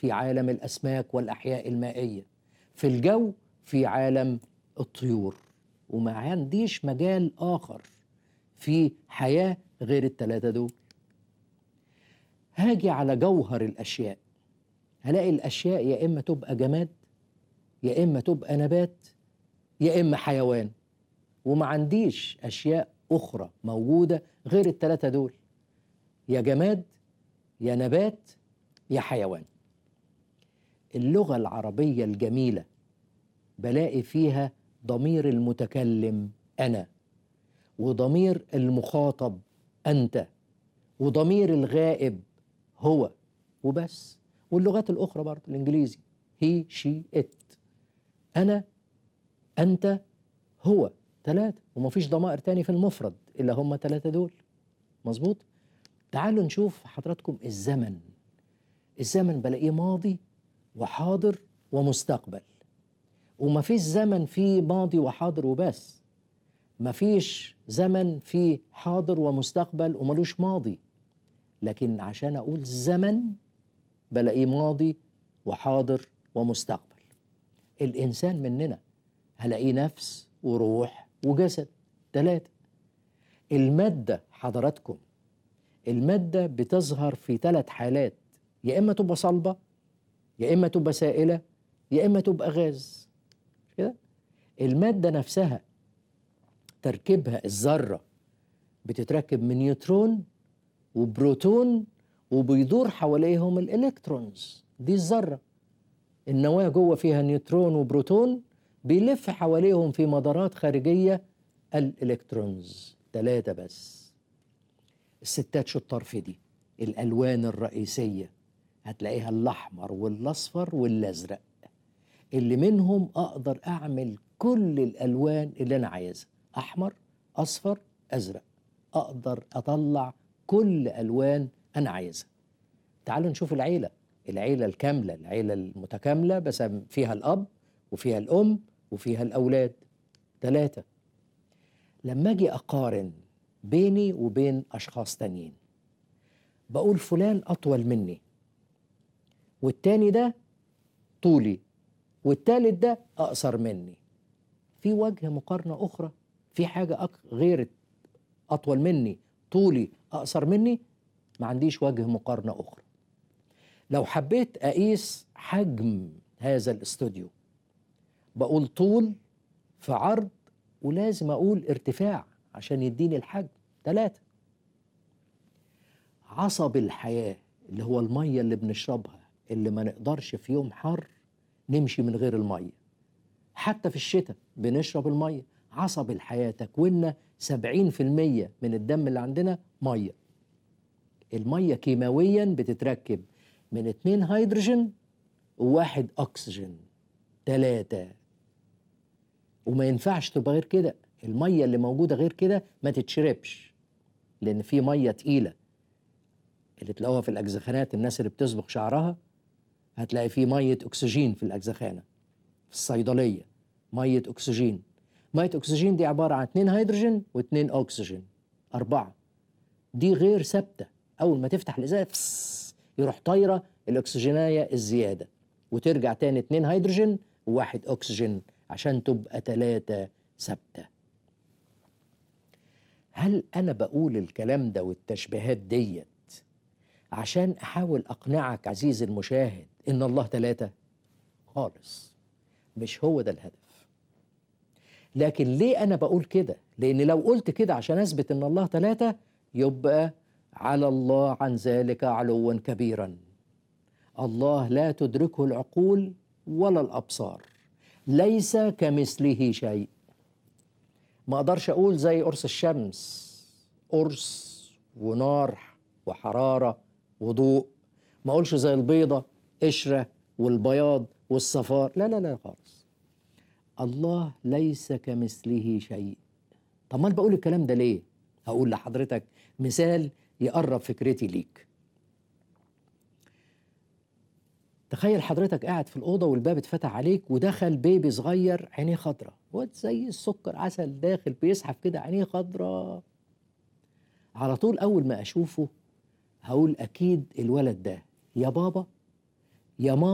في عالم الاسماك والاحياء المائيه في الجو في عالم الطيور وما عنديش مجال اخر في حياه غير الثلاثه دول هاجي على جوهر الاشياء هلاقي الاشياء يا اما تبقى جماد يا اما تبقى نبات يا اما حيوان وما عنديش اشياء اخرى موجوده غير الثلاثه دول يا جماد يا نبات يا حيوان اللغه العربيه الجميله بلاقي فيها ضمير المتكلم انا وضمير المخاطب انت وضمير الغائب هو وبس واللغات الاخرى برضه الانجليزي هي شي ات انا انت هو ثلاثه ومفيش ضمائر تاني في المفرد الا هم ثلاثه دول مظبوط تعالوا نشوف حضراتكم الزمن الزمن بلاقيه ماضي وحاضر ومستقبل ومفيش زمن فيه ماضي وحاضر وبس مفيش زمن فيه حاضر ومستقبل وملوش ماضي لكن عشان اقول زمن بلاقيه ماضي وحاضر ومستقبل الانسان مننا هلاقيه نفس وروح وجسد ثلاثه الماده حضراتكم الماده بتظهر في ثلاث حالات يا اما تبقى صلبه يا اما تبقى سائله يا اما تبقى غاز مش كده الماده نفسها تركيبها الذره بتتركب من نيوترون وبروتون وبيدور حواليهم الالكترونز دي الذره النواه جوه فيها نيوترون وبروتون بيلف حواليهم في مدارات خارجيه الالكترونز ثلاثه بس الستات شطار في دي الالوان الرئيسيه هتلاقيها الاحمر والاصفر والازرق اللي منهم اقدر اعمل كل الالوان اللي انا عايزها احمر اصفر ازرق اقدر اطلع كل الوان انا عايزها تعالوا نشوف العيله العيله الكامله العيله المتكامله بس فيها الاب وفيها الام وفيها الاولاد ثلاثه لما اجي اقارن بيني وبين اشخاص تانيين بقول فلان اطول مني والتاني ده طولي والتالت ده اقصر مني في وجه مقارنه اخرى في حاجه أك... غير اطول مني طولي اقصر مني ما عنديش وجه مقارنه اخرى لو حبيت اقيس حجم هذا الاستوديو بقول طول في عرض ولازم اقول ارتفاع عشان يديني الحجم ثلاثة عصب الحياة اللي هو المية اللي بنشربها اللي ما نقدرش في يوم حر نمشي من غير المية حتى في الشتاء بنشرب المية عصب الحياة تكويننا 70% من الدم اللي عندنا مية المية كيماويا بتتركب من اتنين هيدروجين وواحد أكسجين تلاتة وما ينفعش تبقى غير كده المية اللي موجودة غير كده ما تتشربش لأن في مية تقيلة اللي تلاقوها في الأجزخانات الناس اللي بتصبغ شعرها هتلاقي في مية أكسجين في الأجزخانة في الصيدلية مية أكسجين مية أكسجين دي عبارة عن اتنين هيدروجين واتنين أكسجين أربعة دي غير ثابتة أول ما تفتح الإزازة يروح طايرة الأكسجيناية الزيادة وترجع تاني اتنين هيدروجين وواحد أكسجين عشان تبقى تلاتة ثابتة هل أنا بقول الكلام ده والتشبيهات ديت عشان أحاول أقنعك عزيزي المشاهد إن الله ثلاثة خالص مش هو ده الهدف لكن ليه أنا بقول كده لأن لو قلت كده عشان أثبت إن الله ثلاثة يبقى على الله عن ذلك علوا كبيرا الله لا تدركه العقول ولا الأبصار ليس كمثله شيء ما اقدرش اقول زي قرص الشمس قرص ونار وحراره وضوء ما اقولش زي البيضه قشره والبياض والصفار لا لا لا خالص الله ليس كمثله شيء طب ما بقول الكلام ده ليه هقول لحضرتك مثال يقرب فكرتي ليك تخيل حضرتك قاعد في الأوضة والباب اتفتح عليك ودخل بيبي صغير عينيه خضرة واد زي السكر عسل داخل بيسحب كده عينيه خضرة على طول أول ما أشوفه هقول أكيد الولد ده يا بابا يا ماما